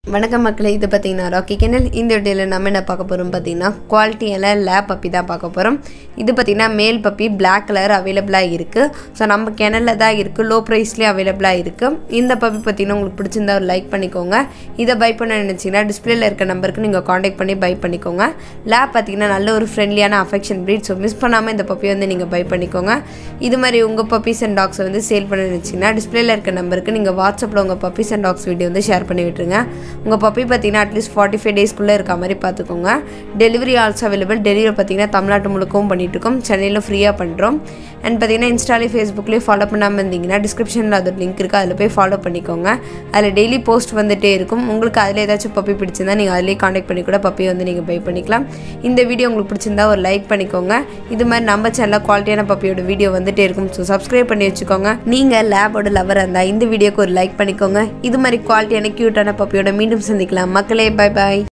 வணக்கம் மக்களே இது பார்த்தீங்கன்னா ராக்கி கெனல் இந்த வீடியோவில் நம்ம என்ன பார்க்க போகிறோம் பார்த்தீங்கன்னா குவாலிட்டியில் லேப் பப்பி தான் பார்க்க போகிறோம் இது பார்த்தீங்கன்னா மேல் பப்பி பிளாக் கலர் அவைலபிளாக இருக்குது ஸோ நம்ம கெனலில் தான் இருக்குது லோ ப்ரைஸ்லேயே அவைலபிளாக இருக்குது இந்த பப்பி பார்த்தீங்கன்னா உங்களுக்கு பிடிச்சிருந்தா ஒரு லைக் பண்ணிக்கோங்க இதை பை பண்ண நினச்சிங்கன்னா டிஸ்பிளேல இருக்க நம்பருக்கு நீங்கள் காண்டாக்ட் பண்ணி பை பண்ணிக்கோங்க லேப் பார்த்தீங்கன்னா நல்ல ஒரு ஃப்ரெண்ட்லியான அஃபெக்ஷன் ப்ரீட் ஸோ மிஸ் பண்ணாமல் இந்த பப்பியை வந்து நீங்கள் பை பண்ணிக்கோங்க இது மாதிரி உங்கள் பப்பீஸ் அண்ட் டாக்ஸை வந்து சேல் பண்ண நினச்சிங்கன்னா டிஸ்பிளேல இருக்க நம்பருக்கு நீங்கள் வாட்ஸ்அப்பில் உங்கள் பப்பீஸ் அண்ட் டாக்ஸ் வீடியோ வந்து ஷேர் பண்ணி விட்டுருங்க உங்கள் பப்பி பார்த்தீங்கன்னா அட்லீஸ்ட் ஃபார்ட்டி ஃபைவ் டேஸ்க்குள்ளே இருக்க மாதிரி பார்த்துக்கோங்க டெலிவரி ஆல்சோ அவைலபிள் டெலிவரி பார்த்தீங்கன்னா தமிழ்நாட்டு முழுக்கவும் பண்ணிட்டு இருக்கோம் சென்னையில் ஃப்ரீயாக பண்ணுறோம் அண்ட் பார்த்தீங்கன்னா இன்ஸ்டாலே ஃபேஸ்புக்லேயே ஃபாலோ பண்ணாமல் இருந்தீங்கன்னா டிஸ்கிரிப்ஷனில் அது லிங்க் இருக்குது அதில் போய் ஃபாலோ பண்ணிக்கோங்க அதில் டெய்லி போஸ்ட் வந்துட்டே இருக்கும் உங்களுக்கு அதில் ஏதாச்சும் பப்பி பிடிச்சிருந்தா நீங்கள் அதிலே காண்டாக்ட் பண்ணி கூட பப்பி வந்து நீங்கள் பை பண்ணிக்கலாம் இந்த வீடியோ உங்களுக்கு பிடிச்சிருந்தா ஒரு லைக் பண்ணிக்கோங்க இது மாதிரி நம்ம சேனலில் குவாலிட்டியான பப்பியோட வீடியோ வந்துட்டே இருக்கும் ஸோ சப்ஸ்கிரைப் பண்ணி வச்சுக்கோங்க நீங்கள் லேபோட லவராக இருந்தால் இந்த வீடியோக்கு ஒரு லைக் பண்ணிக்கோங்க இது மாதிரி குவாலிட்டியான க்யூட்டான பப்பியோட மீண்டும் சந்திக்கலாம் மக்களே பை பாய்